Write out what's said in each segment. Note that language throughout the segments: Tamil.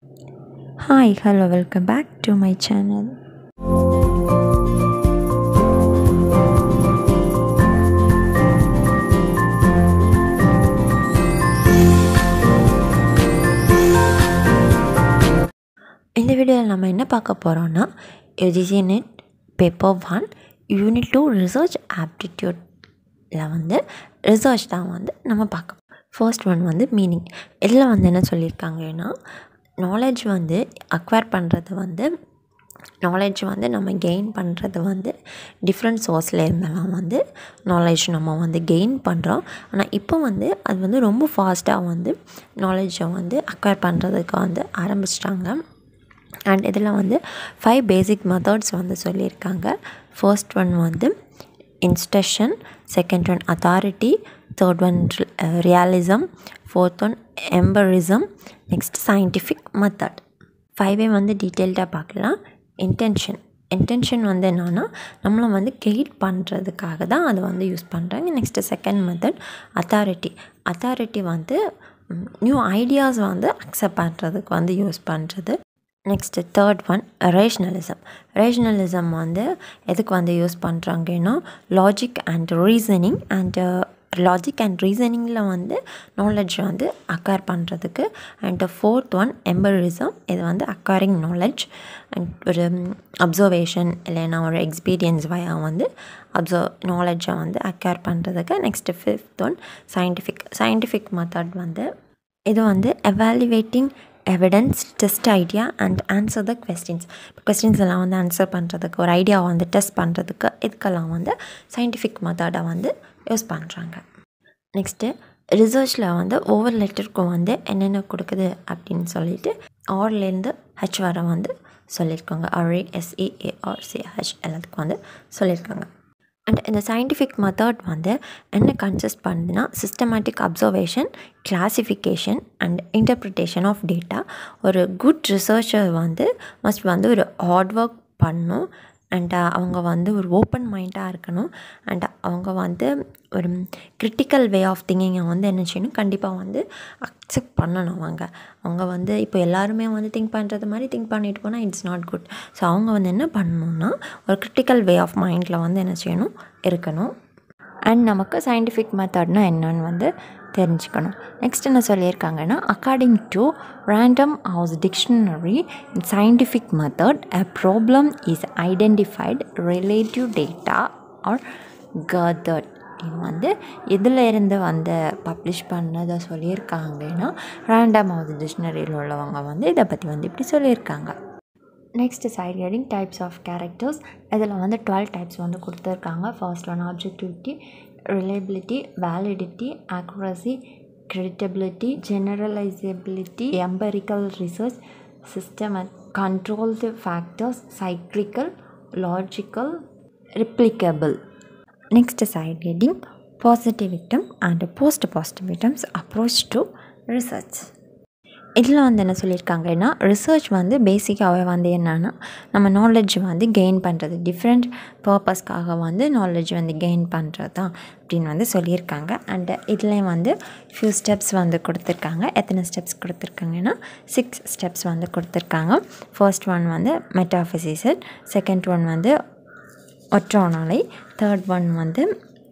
Hi, hello, welcome back to my channel. இந்த வீடியோவில் நம்ம என்ன பார்க்க போகிறோன்னா UGC net paper one unit two research ஆப்டிடியூட்டில் வந்து ரிசர்ச் தான் வந்து நம்ம பார்க்க ஃபர்ஸ்ட் ஒன் வந்து மீனிங் இதில் வந்து என்ன சொல்லியிருக்காங்கன்னா நாலேஜ் வந்து அக்வயர் பண்ணுறது வந்து நாலேஜ் வந்து நம்ம கெயின் பண்ணுறது வந்து டிஃப்ரெண்ட் சோர்ஸில் இருந்தெல்லாம் வந்து நாலேஜ் நம்ம வந்து கெயின் பண்ணுறோம் ஆனால் இப்போ வந்து அது வந்து ரொம்ப ஃபாஸ்ட்டாக வந்து நாலேஜை வந்து அக்வயர் பண்ணுறதுக்கு வந்து ஆரம்பிச்சிட்டாங்க அண்ட் இதில் வந்து ஃபைவ் பேசிக் மெத்தட்ஸ் வந்து சொல்லியிருக்காங்க ஃபர்ஸ்ட் ஒன் வந்து intuition second one authority third one realism fourth one empiricism next scientific method ஃபைவே வந்து டீட்டெயில்டாக பார்க்கலாம் இன்டென்ஷன் இன்டென்ஷன் வந்து என்னென்னா நம்மளை வந்து கெய்ட் பண்ணுறதுக்காக தான் அதை வந்து யூஸ் பண்ணுறாங்க next second method authority authority வந்து நியூ ஐடியாஸ் வந்து அக்செப்ட் பண்ணுறதுக்கு வந்து யூஸ் பண்ணுறது next third one rationalism rationalism வந்து எதுக்கு வந்து யூஸ் பண்ணுறாங்கன்னா logic and reasoning and logic and ரீசனிங்கில் வந்து நாலேஜ் வந்து அக்வயர் பண்ணுறதுக்கு அண்ட் ஃபோர்த் ஒன் எம்பரிசம் இது வந்து அக்வயரிங் நாலேஜ் அண்ட் ஒரு அப்சர்வேஷன் இல்லைன்னா ஒரு எக்ஸ்பீரியன்ஸ் வயா வந்து அப்சர்வ் நாலேஜை வந்து அக்வயர் பண்ணுறதுக்கு next fifth one scientific scientific method வந்து இது வந்து evaluating evidence test idea and answer the questions questions எல்லாம் வந்து ஆன்சர் பண்ணுறதுக்கு ஒரு ஐடியாவை வந்து டெஸ்ட் பண்ணுறதுக்கு இதுக்கெல்லாம் வந்து சயின்டிஃபிக் மெத்தடை வந்து யூஸ் பண்ணுறாங்க நெக்ஸ்ட்டு ரிசர்ச்சில் வந்து ஒவ்வொரு லெட்டருக்கும் வந்து என்னென்ன கொடுக்குது அப்படின்னு சொல்லிட்டு ஆர்லேருந்து ஹெச் வர வந்து சொல்லியிருக்காங்க ஆர்ஏ எஸ்இஏஆர் சிஹெச் எல்லாத்துக்கும் வந்து சொல்லியிருக்காங்க அண்ட் இந்த சயின்டிஃபிக் மெத்தட் வந்து என்ன கன்சிஸ்ட் பண்ணுதுன்னா systematic observation classification and interpretation of data ஒரு குட் ரிசர்ச்சர் வந்து மஸ்ட் வந்து ஒரு ஹார்ட் ஒர்க் பண்ணும் அண்ட் அவங்க வந்து ஒரு ஓப்பன் மைண்டாக இருக்கணும் அண்ட் அவங்க வந்து ஒரு கிரிட்டிக்கல் வே ஆஃப் திங்கிங்கை வந்து என்ன செய்யணும் கண்டிப்பாக வந்து அக்செப்ட் பண்ணணும் அவங்க அவங்க வந்து இப்போ எல்லாருமே வந்து திங்க் பண்ணுறது மாதிரி திங்க் பண்ணிட்டு போனால் இட்ஸ் நாட் குட் ஸோ அவங்க வந்து என்ன பண்ணணும்னா ஒரு கிரிட்டிக்கல் வே ஆஃப் மைண்டில் வந்து என்ன செய்யணும் இருக்கணும் அண்ட் நமக்கு சயின்டிஃபிக் மெத்தட்னா என்னன்னு வந்து தெரிஞ்சுக்கணும் நெக்ஸ்ட் என்ன சொல்லியிருக்காங்கன்னா according to random house dictionary in scientific method a problem is identified relative data are gathered இது வந்து இதில் இருந்து வந்து பப்ளிஷ் பண்ணதை சொல்லியிருக்காங்கன்னா ரேண்டம் ஹவுஸ் டிக்ஷனரியில் உள்ளவங்க வந்து இதை பற்றி வந்து இப்படி சொல்லியிருக்காங்க next side heading types of characters இதில் வந்து டுவெல் டைப்ஸ் வந்து கொடுத்துருக்காங்க first one objectivity reliability validity accuracy creditability generalizability empirical research system controlled factors cyclical logical replicable next side heading positivism and post positivisms approach to research இதில் வந்து என்ன சொல்லியிருக்காங்கன்னா ரிசர்ச் வந்து பேசிக்காகவே வந்து என்னென்னா நம்ம நாலேஜ் வந்து கெயின் பண்ணுறது டிஃப்ரெண்ட் பர்பஸ்க்காக வந்து நாலேஜ் வந்து கெயின் பண்ணுறது தான் அப்படின்னு வந்து சொல்லியிருக்காங்க அண்டு இதுலேயும் வந்து ஃபியூ ஸ்டெப்ஸ் வந்து கொடுத்துருக்காங்க எத்தனை ஸ்டெப்ஸ் கொடுத்துருக்காங்கன்னா சிக்ஸ் ஸ்டெப்ஸ் வந்து கொடுத்துருக்காங்க ஃபர்ஸ்ட் ஒன் வந்து மெட்டாஃபிசிசல் செகண்ட் ஒன் வந்து ஒட்ரோனாலை தேர்ட் ஒன் வந்து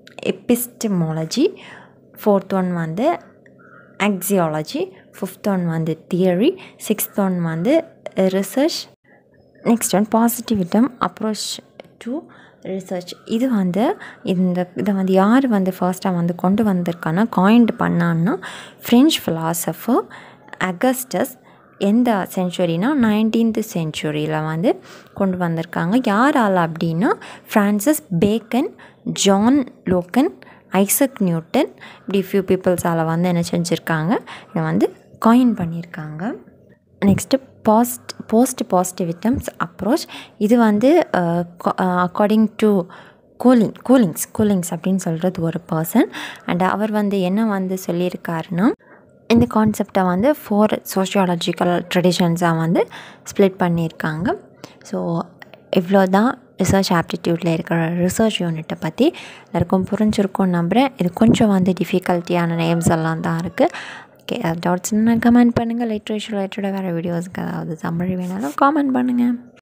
எபிஸ்டமாலஜி ஃபோர்த் ஒன் வந்து ஆக்சியாலஜி ஃபிஃப்த் ஒன் வந்து தியரி சிக்ஸ்த் ஒன் வந்து research next one positivism approach to research இது வந்து இந்த இதை வந்து யார் வந்து ஃபர்ஸ்ட்டாக வந்து கொண்டு வந்திருக்கான்னா காயின்ட் பண்ணான்னா ஃப்ரெஞ்ச் ஃபிலாசபர் அகஸ்டஸ் எந்த செஞ்சுரினா நைன்டீன்த் செஞ்சுரியில் வந்து கொண்டு வந்திருக்காங்க யாரால் அப்படின்னா ஃப்ரான்சிஸ் பேக்கன் ஜான் லோக்கன் ஐசக் நியூட்டன் இப்படி ஃபியூ பீப்புள்ஸால் வந்து என்ன செஞ்சுருக்காங்க இதை வந்து காயின் பண்ணியிருக்காங்க next past post positivisms approach இது வந்து அக்கார்டிங் டு கூலிங் கூலிங்ஸ் கூலிங்ஸ் அப்படின்னு சொல்கிறது ஒரு பர்சன் அண்ட் அவர் வந்து என்ன வந்து சொல்லியிருக்காருன்னா இந்த கான்செப்டை வந்து ஃபோர் சோஷியாலஜிக்கல் ட்ரெடிஷன்ஸாக வந்து ஸ்ப்ளிட் பண்ணியிருக்காங்க ஸோ இவ்வளோ தான் ரிசர்ச் ஆப்டிடியூட்டில் இருக்கிற ரிசர்ச் யூனிட்டை பற்றி எல்லாருக்கும் புரிஞ்சிருக்கும் நம்புகிறேன் இது கொஞ்சம் வந்து டிஃபிகல்ட்டியான நேம்ஸ் எல்லாம் தான் இருக்குது ஓகே டவுட்ஸ்னால் கமெண்ட் பண்ணுங்கள் லிட்ரேச்சர் ரிலேட்டடாக வேறு வீடியோஸ்க்கு அதாவது தமிழ் வேணாலும் காமெண்ட் பண்ணுங்கள்